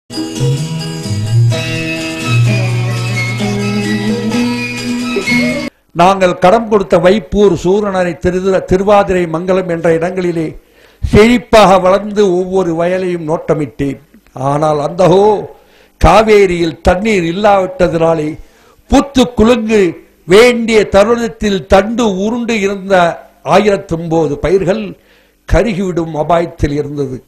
நாங்கள் கடம் கொடுத்த வைப்பூர் சூரனரை திரு திருவாதிரை மங்கலம் என்ற இடங்களிலே செழிப்பாக வளர்ந்து ஒவ்வொரு வயலையும் நோட்டமிட்டேன் ஆனால் அந்தஹோ காவேரியில் தண்ணீர் இல்லாவிட்டதினாலே புத்து குலுங்கு வேண்டிய தருணத்தில் தண்டு உருண்டு இருந்த ஆயிரத்தொன்பது பயிர்கள் கருகிவிடும் அபாயத்தில் இருந்தது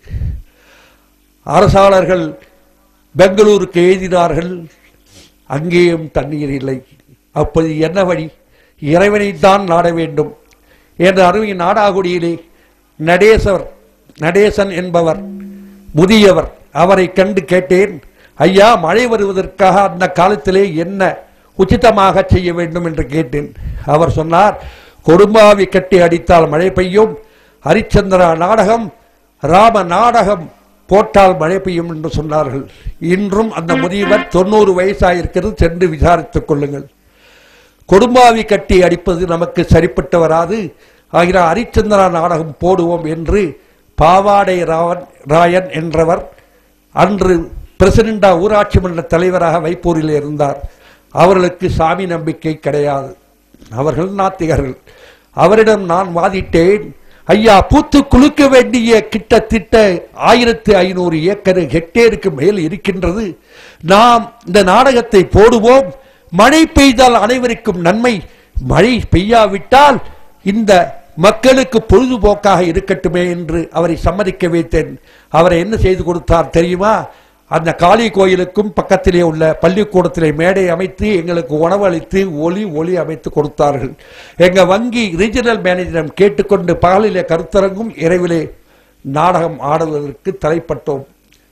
அரசாளர்கள் பெங்களூருக்கு எழுதினார்கள் அங்கேயும் தண்ணீர் இல்லை அப்போது என்ன வழி இறைவனைத்தான் நாட வேண்டும் என்ற அருமை நாடாகுடியிலே நடேசவர் நடேசன் என்பவர் முதியவர் அவரை கண்டு கேட்டேன் ஐயா மழை வருவதற்காக அந்த காலத்திலே என்ன உச்சிதமாக செய்ய வேண்டும் என்று கேட்டேன் அவர் சொன்னார் கொடும்பாவி கட்டி அடித்தால் மழை பெய்யும் ஹரிச்சந்திரா நாடகம் ராம நாடகம் போட்டால் மழை பெய்யும் என்று சொன்னார்கள் இன்றும் அந்த முதியவர் தொண்ணூறு வயசாயிருக்கிறது சென்று விசாரித்துக் கொள்ளுங்கள் கொடும்பாவி கட்டி அடிப்பது நமக்கு சரிப்பட்டு வராது ஆகிற ஹரிச்சந்திரா நாடகம் போடுவோம் என்று பாவாடை ராவன் ராயன் என்றவர் அன்று பிரசிடண்டா ஊராட்சி மன்ற தலைவராக வைப்பூரில் இருந்தார் அவர்களுக்கு சாமி நம்பிக்கை கிடையாது அவர்கள் நாத்திகர்கள் அவரிடம் நான் வாதிட்டேன் ஐயா பூத்து குலுக்க வேண்டிய கிட்டத்தட்ட ஆயிரத்தி ஐநூறு ஏக்கர் ஹெக்டேருக்கு மேல் இருக்கின்றது நாம் இந்த நாடகத்தை போடுவோம் மழை பெய்தால் அனைவருக்கும் நன்மை மழை பெய்யாவிட்டால் இந்த மக்களுக்கு பொழுதுபோக்காக இருக்கட்டுமே என்று அவரை சம்மதிக்க வைத்தேன் அவரை என்ன செய்து கொடுத்தார் தெரியுமா அந்த காளி கோயிலுக்கும் பக்கத்திலே உள்ள பள்ளிக்கூடத்திலே மேடை அமைத்து எங்களுக்கு உணவு அளித்து ஒளி ஒளி அமைத்து கொடுத்தார்கள் எங்க வங்கி ரீஜனல் மேனேஜரிடம் கேட்டுக்கொண்டு பகலிலே கருத்தரங்கும் இரவிலே நாடகம் ஆடுவதற்கு தலைப்பட்டோம்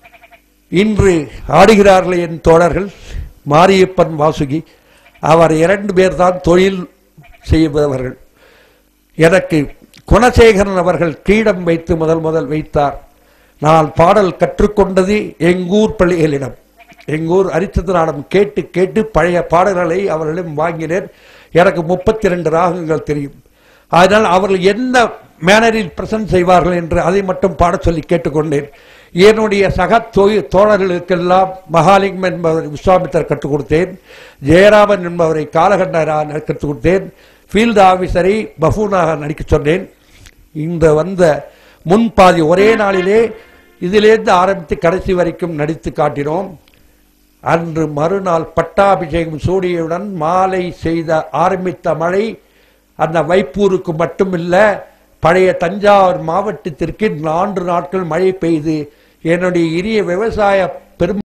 இன்று ஆடுகிறார்களே என் தோழர்கள் மாரியப்பன் வாசுகி அவர் இரண்டு பேர் தான் தொழில் செய்பவர்கள் எனக்கு குணசேகரன் அவர்கள் கிரீடம் வைத்து முதல் முதல் வைத்தார் நான் பாடல் கற்றுக்கொண்டது எங்கூர் பள்ளிகளிடம் எங்கூர் அரிச்சந்திராடம் கேட்டு கேட்டு பழைய பாடல்களை அவர்களிடம் வாங்கினேன் எனக்கு முப்பத்தி ரெண்டு ராகங்கள் தெரியும் அதனால் அவர்கள் என்ன மேனரில் பிரசன்ட் செய்வார்கள் என்று அதை மட்டும் பாடச் சொல்லி கேட்டுக்கொண்டேன் என்னுடைய சக தோய் தோழர்களுக்கெல்லாம் மகாலிங்கம் என்பவர் விஸ்வாமித்தர் கற்றுக் கொடுத்தேன் ஜெயராமன் என்பவரை காலகண்டராக கற்றுக் கொடுத்தேன் ஃபீல்டு ஆபீசரை பஃபூனாக நடிக்க சொன்னேன் இந்த வந்த முன்பாதி ஒரே நாளிலே இதிலிருந்து ஆரம்பித்து கடைசி வரைக்கும் நடித்து காட்டினோம் அன்று மறுநாள் பட்டாபிஷேகம் சூடியுடன் மாலை செய்த ஆரம்பித்த மழை அந்த வைப்பூருக்கு மட்டுமில்ல பழைய தஞ்சாவூர் மாவட்டத்திற்கு நான்கு நாட்கள் மழை பெய்து என்னுடைய இனிய விவசாய பெரும்